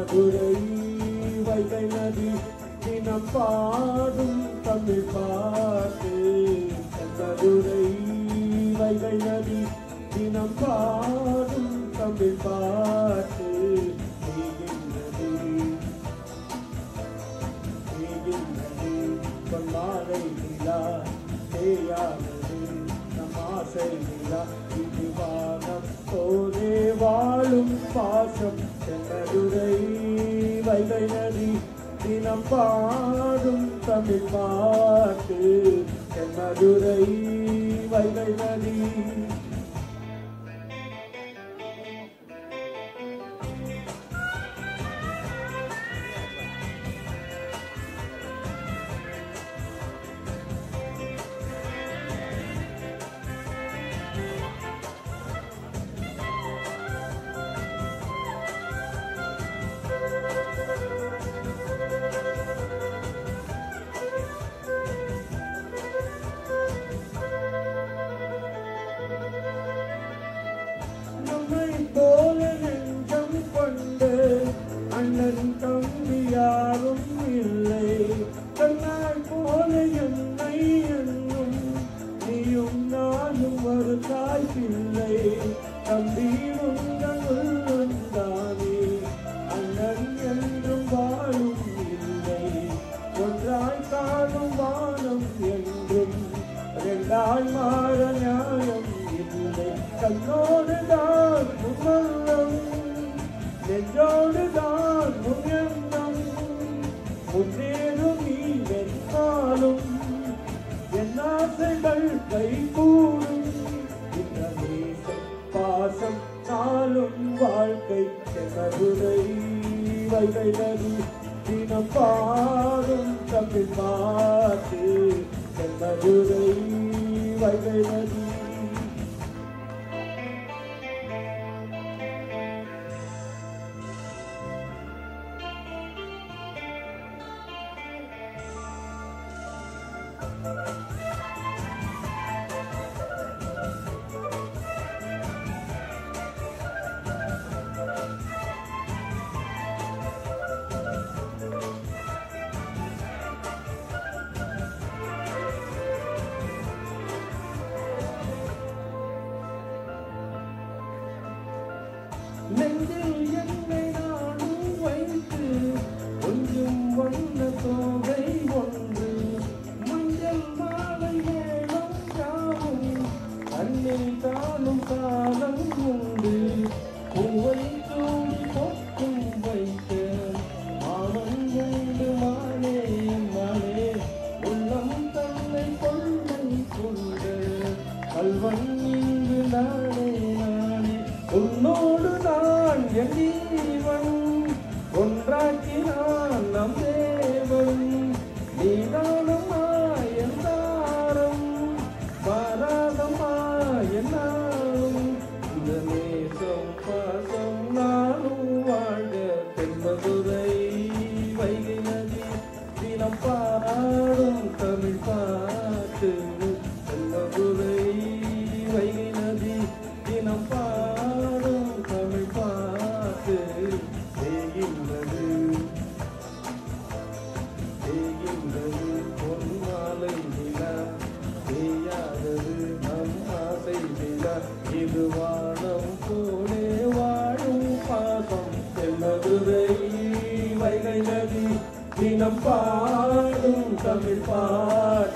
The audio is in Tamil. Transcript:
தென்மதுரை வைகை நதி தினம் பாடும் தமிழ் பாட்டு தென்மதுரை வைகை நதி தினம் பாடும் தமிழ் பாட்டு நீகின்றது நீகின்றது பொன்மாலை நிலா தேயானது நம் ஆசை நிலா இது வானம் போதே வாழும் பாசம் தென்னதுரை வைகை நதி தினம் பாடும் தமிழ் பாட்டு தென்னதுரை வைகை நதி நம்மை போல நெஞ்சம் கொண்டு அண்ணன் தம்பி யாரும் இல்லை கண்ணால் போல என்னை என்னும் நீயும் நானும் ஒரு தாய் பிள்ளை தம்பி உங்கள் உள்ளந்தானே அண்ணன் என்றும் வாழும் இல்லை ஒன்றாய் காணும் வானம் என்றும் ரெண்டாய் மாற நியாயம் இல்லை கண்ணோடு தான் முன்னல்லம் நெஞ்சோடு தான் முன்னெண்ணம் முன்னேறும் நீ வென்றாலும் என் ஆசைகள் கைகூடும் இந்த நேசம் பாசம் நாளும் வாழ்க்கை மதுரை வைகை நதி தினம் பாடும் தமிழ் பாட்டு மதுரை வைகை நதி நெஞ்சில் என்னை நானும் வைத்து கொஞ்சம் வண்ண தோகை ஒன்று மஞ்சள் மாலை மேளம் யாவும் அன்னில் தானும் காலம் உண்டு பூவை சூடி பொக்கும் வைத்த மானம் உண்டு மானே மானே உள்ளம் தன்னை கொள்ளை கொண்ட கல்வன் இங்கு நானே நானே உன்னோடு நான் என் ஜீவன் ஒன்றாக்கினான் நம் தேவன் நீதானம்மா என் தாரம் மாறாதம்மா என்னாலும் இந்த நேசம் பாசம் நானும் வாழ்க தென்பதுரை வைகை நதி தினம் பாடும் தமிழ் பாட்டு தென்பதுரை வைகை நதி தினம் பாடும் தமிழ் பாட்டு செய்கின்றது செய்கின்றது பொன்மாலை நிலா செய்யாதது நம் ஆசை நிலா இது வானம் போலே வாழும் பாசம் தென்னதுரை வைகை நதி தினம் பாடும் தமிழ் பாட்டு